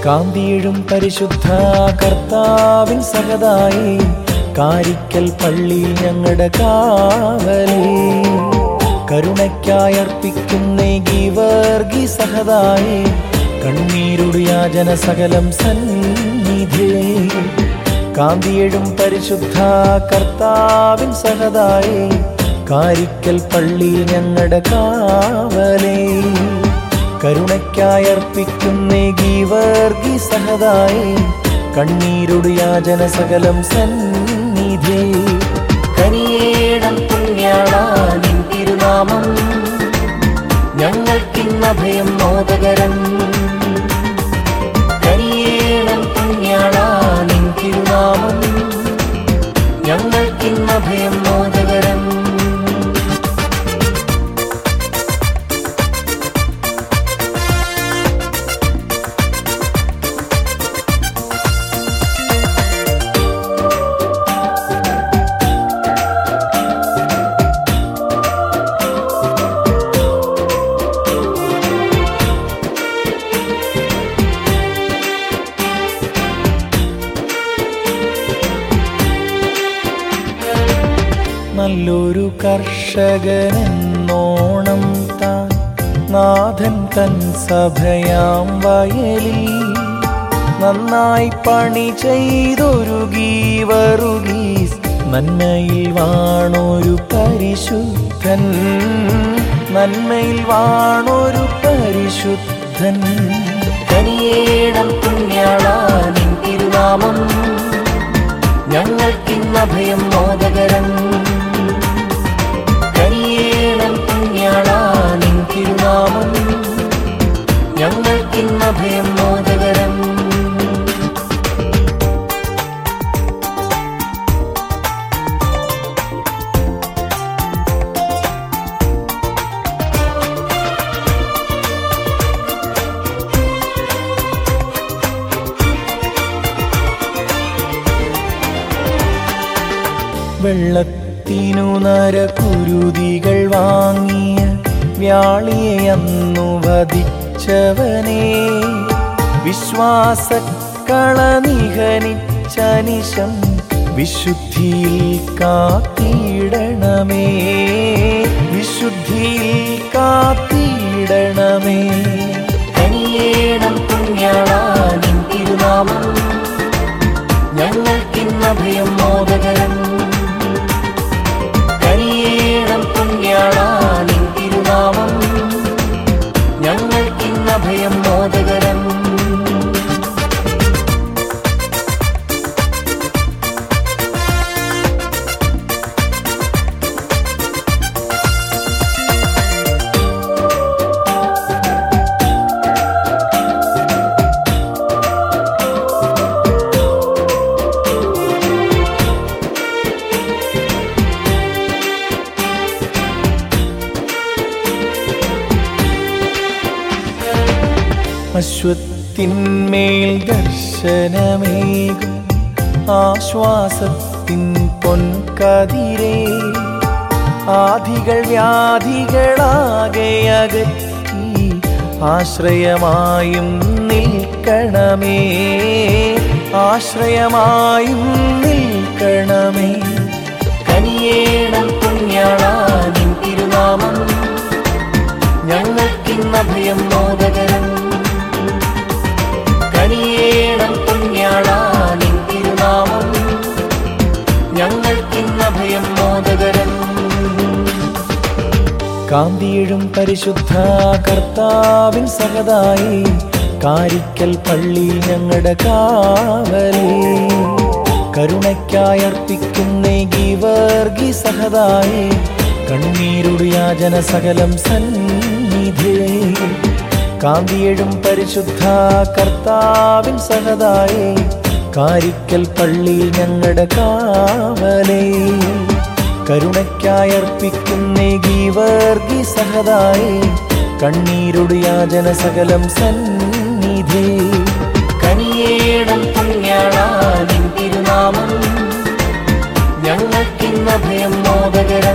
കാന്തിയിഴും പരിശുദ്ധ കർത്താവിൻ സഹതായി കാരിക്കൽ പള്ളി ഞങ്ങളുടെ കാവലേ കരുണയ്ക്കായി അർപ്പിക്കുന്ന ഗീവർഗി സഹതായി കണ്ണീരുടെ യാചന സകലം സന്നിധി കാന്തിയിഴും പരിശുദ്ധ കർത്താവിൻ സഹതായി കാരിക്കൽ പള്ളി ഞങ്ങളുടെ കാവലേ കരുണയ്ക്കായി അർപ്പിക്കുന്ന ഗീവർഗി സഹതായി കണ്ണീരുടെ യാചന സകലം സന്നിധി കനിയേടം പുണ്യാളാനിൻ തിരുനാമം ഞങ്ങൾക്കിന്ന ഭയം മോദകരം കനിയേടം പുണ്യാളാനിൻ തിരുനാമം ഞങ്ങൾക്കിന്ന ഭയം മോദകരം നല്ലൊരു കർഷകനെന്നോണം താൻ നാഥൻ തൻ സഭയാം വയലിൽ നന്നായി പണി ചെയ്തൊരു ഗീവറുഗീസ് നന്മയിൽ വാണൊരു പരിശുദ്ധൻ നന്മയിൽ വാണൊരു പരിശുദ്ധൻ കനിയേടം പുണ്യാളാനിൻ തിരുനാമം ഞങ്ങൾക്കിന്ന ഭയം മോദകരം കനിയേണം പുണ്യാളാനിൻ തിരുനാമം ഞങ്ങൾക്കിന്ന ഭയം മോദകരം വെള്ളത്തിനു നരകുരുതികൾ വാങ്ങിയ വ്യാളിയെ അന്നു വധിച്ചവനെ വിശ്വാസക്കള നിഹനിച്ചനിശം വിശുദ്ധിയിൽ കാത്തിടണമേ വിശുദ്ധിയിൽ കാത്തിടണമേ കനിയേണം പുണ്യാളാനിൻ തിരുനാമം ഞങ്ങൾക്കിന്ന ഭയം മോദകരം കനിയേണം പുണ്യാളാനിൻ തിരുനാമം ഞങ്ങൾക്കിന്ന ഭയം മോദകരം അശ്വത്തിന്മേൽ ദർശനമേകും ആശ്വാസത്തിൻ പൊൻകതിരേ ആധികൾ വ്യാധികളാകെ അകറ്റി ആശ്രയമായും നിൽക്കണമേ ആശ്രയമായും നിൽക്കണമേ കനിയേണം പുണ്യാളാനിൻ തിരുനാമം ഞങ്ങൾക്കിന്ന ഭയം മോദകരം കനിയേണം പുണ്യാളാനിൻ തിരുനാമം ഞങ്ങൾക്കിന്ന ഭയം മോദകരം കാന്തിയിഴും പരിശുദ്ധ കർത്താവിൻ സഹതായി കാരിക്കൽ പള്ളി ഞങ്ങളുടെ കാവലേ കരുണയ്ക്കായി അർപ്പിക്കുന്ന ഗീവർഗി സഹതായി കണ്ണീരുടെ യാചന സകലം സന്നിധി കാന്തിയിഴും പരിശുദ്ധ കർത്താവിൻ സഹതായി കാരിക്കൽ പള്ളി ഞങ്ങളുടെ കാവലേ കരുണയ്ക്കായി അർപ്പിക്കുന്ന ഗീവർഗി സഹതായി കണ്ണീരുടെ യാചന സകലം സന്നിധി കനിയേണം പുണ്യാളാനിൻ തിരുനാമം ഞങ്ങൾക്കിന്ന ഭയം മോദകര